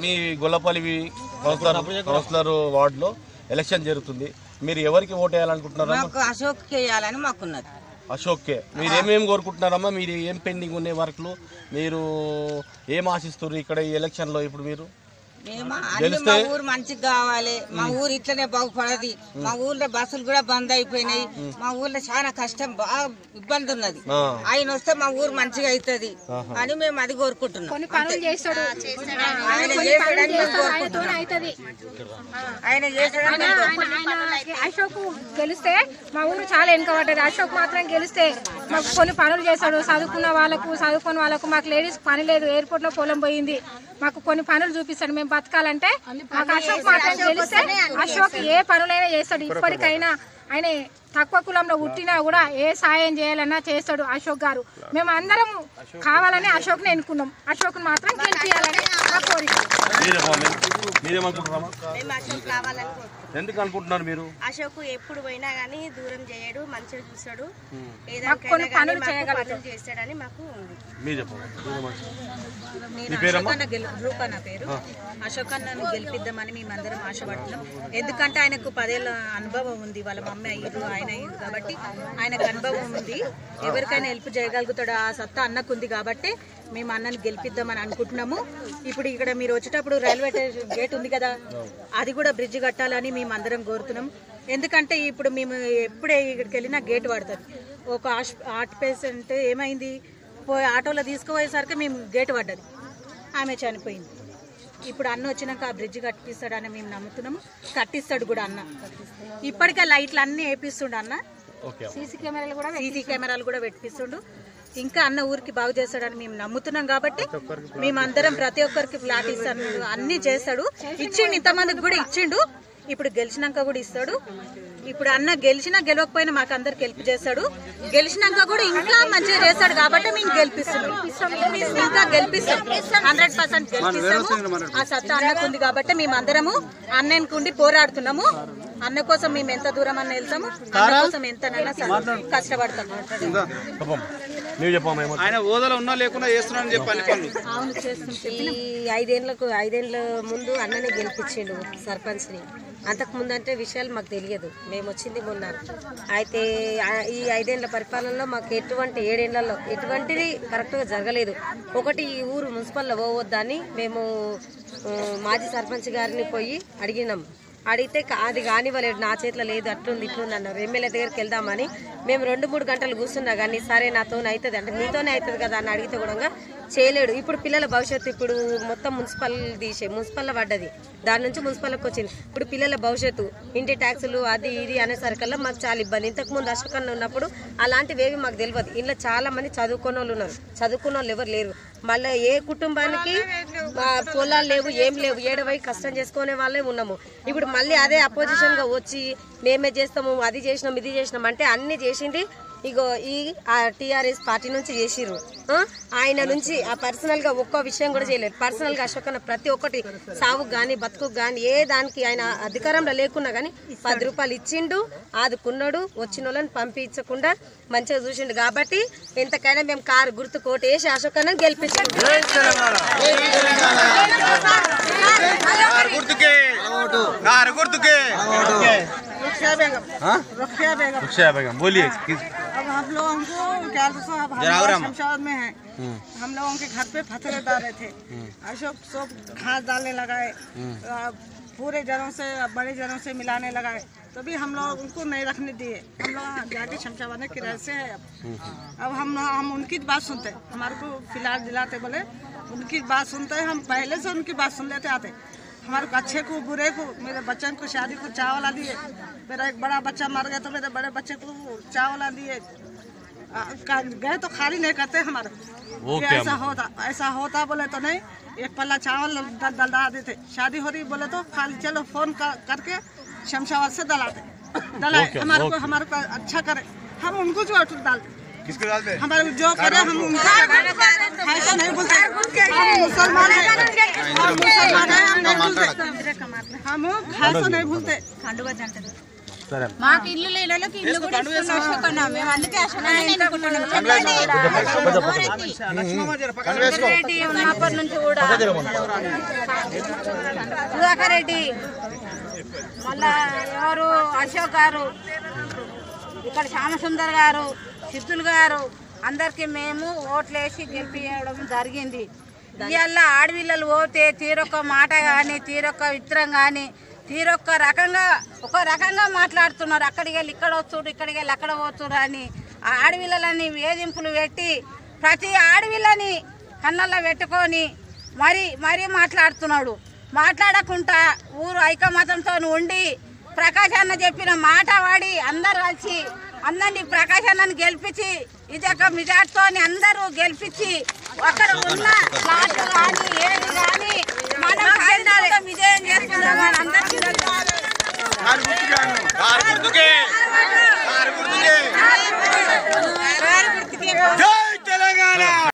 మీ Gollapalli councillor councillor వార్డులో election జరుగుతుంది మీరు ఎవరికి ఓటు వేయాలనుకుంటున్నారమ్మా మాకు అశోక్ వేయాలని మాకున్నది అశోక్కే మీరు ఏమేమి కోరుకుంటున్నారమ్మా మీరు ఏం పెండింగ్ ఉన్నాయి వర్క్లు మీరు ఏం ఆశిస్తున్నారు ఇక్కడ ఈ ఎలక్షన్లో ఇప్పుడు మీరు మేము అన్ని మా ఊరు మంచిగా కావాలి మా ఊరు ఇట్లనే బాగుపడది మా ఊర్లో బస్సులు కూడా బంద్ అయిపోయినాయి మా ఊర్లో చాలా కష్టం బాగా ఇబ్బంది ఉన్నది ఆ. ఆయన వస్తే మా ఊరు మంచిగా అవుతుంది అని మేము అది కోరుకుంటున్నాం కొన్ని పనులు చేస్తాడు ఆయన కొన్ని చేస్తాడని పనులు మేము చేస్తాడు కోరుకుంటున్నాం ఆయనతోనే అవుతుంది ఆయన చేస్తాడని మేము కోరుకుంటున్నాం. ఆయన అశోక్ గెలిస్తే మా ఊరు చాలా వెనుకబడ్డది అశోక్ మాత్రం గెలిస్తే మాకు కొన్ని పనులు చేస్తాడు చదువుకున్న వాళ్ళకు చదువుకున్న వాళ్ళకు మాకు లేడీస్ పని లేదు ఎయిర్పోర్ట్ లో పొలం పోయింది మాకు కొన్ని పనులు చూపిస్తాడు మేము బతకాలంటే మాకు అశోక్ మాత్రం గెలిస్తే అశోక్ ఏ పనులైనా చేస్తాడు ఇప్పటికైనా ఆయన తక్కువ కులంలో పుట్టినా కూడా ఏ సాయం చేయాలన్నా చేస్తాడు అశోక్ గారు మేము అందరం కావాలని అశోక్ని ఎన్నుకున్నాం అశోక్ మాత్రం గెలిపించాలని నా కోరిక మీరేమో మీరేమనుకుంటున్నామా మేము అశోక్ కావాలని ఎందుకు అనుకుంటున్నారు మీరు అశోక్ ఎప్పుడు పోయినా గానీ దూరం చేయడు మంచిగా చూస్తాడు మాకు కొన్ని ఏదానికైనా పనులు గానీ మాకు చేయగలుగుతాడు. పనులు చేస్తాడని మాకు ఉంది మీరు చెప్పండి మీ నేను పేరమ్మా? అశోక్ అన్న గెలు రూప నా పేరు అశోక్ అన్నను గెలిపిద్దామని మేమందరం ఆశపడుతున్నాం ఎందుకంటే ఆయనకు పదేళ్ళ అనుభవం ఉంది వాళ్ళ మమ్మీ అయ్యారు ఆయన అయ్యారు కాబట్టి ఆయనకు అనుభవం ఉంది ఎవరికైనా హెల్ప్ చేయగలుగుతాడు ఆ సత్తా అన్నకు ఉంది కాబట్టి మేము అన్నని గెలిపిద్దామని అనుకుంటున్నాము ఇప్పుడు ఇక్కడ మీరు వచ్చేటప్పుడు రైల్వే స్టేషన్ గేట్ ఉంది కదా అది కూడా బ్రిడ్జ్ కట్టాలని మేము అందరం కోరుతున్నాం ఎందుకంటే ఇప్పుడు మేము ఎప్పుడే ఇక్కడికి వెళ్ళినా గేట్ పడుతుంది ఒక హాస్- హార్ట్ పేషెంట్ ఏమైంది పోయి ఆటోలో తీసుకుపోయేసరికి మేము గేట్ పడ్డది ఆమె చనిపోయింది ఇప్పుడు అన్న వచ్చినాక ఆ బ్రిడ్జ్ కట్టిస్తాడని మేము నమ్ముతున్నాము కట్టిస్తాడు కూడా అన్న ఇప్పటికే లైట్లు అన్నీ వేపిస్తుండు అన్న ఓకే సీసీ కెమెరాలు కూడా సీసీ కెమెరాలు కూడా పెట్టిస్తుండు ఇంకా అన్న ఊరికి బాగు చేస్తాడని మేము నమ్ముతున్నాం కాబట్టి మేమందరం ప్రతి ఒక్కరికి ఫ్లాట్ ఇస్తాను అన్ని చేస్తాడు ఇచ్చిండు ఇంతమందికి కూడా ఇచ్చిండు ఇప్పుడు గెలిచినాక కూడా ఇస్తాడు ఇప్పుడు అన్న గెలిచినా గెలవకపోయినా మాకు అందరికి హెల్ప్ చేస్తాడు గెలిచినాక కూడా ఇంకా మంచిగా చేస్తాడు కాబట్టి మేము గెలిపిస్తున్నాం ఇంకా గెలిపిస్తాం హండ్రెడ్ పర్సెంట్ గెలిపిస్తాము ఆ సత్తా అన్నకు ఉంది కాబట్టి మేము అందరము అన్నయ్యకు ఉండి పోరాడుతున్నాము అన్న కోసం మేము ఎంత దూరం అన్న వెళ్తాము అన్న కోసం ఎంతనైనా సరే కష్టపడతాము చెప్పమ్మా మీరు చెప్పమ్మా ఏమో ఆయన హోదాలో ఉన్నా లేకున్నా చేస్తున్నాడని చెప్పి అన్ని పనులు అవును చేస్తాం ఈ ఐదేళ్లకు ఐదేళ్ల ముందు అన్ననే గెలిపించిండు సర్పంచ్ని అంతకు ముందు అంటే విషయాలు మాకు తెలియదు మేము వచ్చింది మొన్న అయితే ఆ- ఈ ఐదేళ్ల పరిపాలనలో మాకు ఎటువంటి ఏడేళ్లలో ఎటువంటిది కరెక్ట్గా జరగలేదు ఒకటి ఈ ఊరు మున్సిపల్లో పోవద్దని మేము ఆ, మాజీ సర్పంచ్ గారిని పోయి అడిగినాం అడిగితే కా- అది కానివ్వలేదు నా చేతిలో లేదు అట్లుంది ఇట్లుంది అన్నారు ఎమ్మెల్యే దగ్గరికి వెళ్దామని మేము రెండు మూడు గంటలు కూర్చున్నా కానీ సరే నాతో అవుతుంది అంటే మీతోనే అవుతుంది కదా అని అడిగితే కూడా చేయలేడు ఇప్పుడు పిల్లల భవిష్యత్తు ఇప్పుడు మొత్తం మున్సిపల్ తీసే మున్సిపల్లో పడ్డది దాని నుంచి మున్సిపల్కి వచ్చింది ఇప్పుడు పిల్లల భవిష్యత్తు ఇంటి ట్యాక్సులు అది ఇది అనేసరికల్లా మాకు చాలా ఇబ్బంది ఇంతకు ముందు అశోకన్న ఉన్నప్పుడు అలాంటివి ఏవి మాకు తెలియదు ఇంట్లో చాలా మంది చదువుకున్న వాళ్ళు ఉన్నారు చదువుకున్న వాళ్ళు ఎవరు లేరు మళ్ళీ ఏ కుటుంబానికి ఆ, పొలాలు లేవు ఏం లేవు ఏడవై కష్టం చేసుకునే వాళ్ళే ఉన్నాము ఇప్పుడు మళ్ళీ అదే అపోజిషన్ గా వచ్చి మేమే చేస్తాము అది చేసినాం ఇది చేసినాం అంటే అన్ని చేసింది ఇగో ఈ టిఆర్ఎస్ పార్టీ నుంచి చేసిర్రు ఆ? ఆయన నుంచి ఆ పర్సనల్ గా ఒక్కో విషయం కూడా చేయలేదు పర్సనల్ గా అశోక్ అన్న ప్రతి ఒక్కటి సావుకు గాని బతుకుకు గాని ఏ దానికి ఆయన అధికారంలో లేకున్నా గానీ పది రూపాయలు ఇచ్చిండు ఆదుకున్నాడు వచ్చిన వాళ్ళని పంపించకుండా మంచిగా చూసిండు కాబట్టి ఎంతకైనా మేము కారు గుర్తు కోట వేసి అశోక్ అన్న గెలిపించాం కారు గుర్తుకే కారు గుర్తుకే रुखसाया बेगम बोलिए किस अब हम लोगों को क्या तो सब हम जरा और हम- शमशाबाद में हैं हम लोगों के घर पे पत्थर डाले थे अशोक सब घास डालने लगाए आ, पूरे जनों से बड़े जनों से मिलाने लगाए तभी हम लोग उनको नहीं रखने दिए हम लोग जाके शमशाबाद में किराए से है अब अब हम हम उनकी बात सुनते हमारे को फिलहाल दिलाते बोले उनकी बात सुनते हम पहले से उनकी बात सुन लेते आते हमारे को अच्छे को बुरे को मेरे बच्चन को शादी को चावल दिए मेरा एक बड़ा बच्चा मर गया तो मेरे बड़े बच्चे को चावल दिए आ, का- गए तो खाली नहीं करते हमारे वो कि क्या ऐसा होता ऐसा होता बोले तो नहीं एक पल्ला चावल दल दलदा देते शादी हो रही बोले तो खाली चलो फोन कर, करके शमशाबाद से दलाते दलाए ओके, हमारे को ओके। हमारे को अच्छा करे हम उनको जो अटूट डालते किसको डालते हमारे को जो करे हम उनको ऐसा नहीं बोलते हम मुसलमान हैं हम मुसलमान हैं हम नहीं भूलते हम घास नहीं भूलते కండువా జంట సరే మాకు ఇల్లు లేని వాళ్ళకి ఇల్లు కూడా ఇస్తున్న అశోక్ అన్న మేము అందుకే అశోక్ అన్న ఎన్నుకుంటున్నాం రెడ్డి ఉన్నప్పటి నుంచి కూడా సుధాకర్ రెడ్డి మళ్ళా ఎవరు అశోక్ గారు ఇక్కడ శ్యామసుందర్ గారు సిద్ధులు గారు అందరికి మేము ఓట్లేసి గెలిపించడం జరిగింది ఇవాళ ఆడపిల్లలు పోతే తీరొక్క మాట కానీ తీరొక్క విత్తనం కానీ తీరొక్క రకంగా ఒక రకంగా మాట్లాడుతున్నారు అక్కడికి వెళ్ళి ఇక్కడ వస్తున్నారు ఇక్కడికి వెళ్ళి అక్కడ పోతున్నారు అని ఆ ఆడపిల్లలని వేధింపులు పెట్టి ప్రతి ఆడపిల్లని కళ్ళల్లో పెట్టుకొని మరి మరీ మాట్లాడుతున్నాడు మాట్లాడకుండా ఊరు ఐకమతంతో ఉండి ప్రకాష్ అన్న చెప్పిన మాట వాడి అందరు కలిసి అందరినీ ప్రకాష్ అన్నని గెలిపించి ఇది ఒక మిజార్తో అందరూ గెలిపించి అక్కడ ఉన్న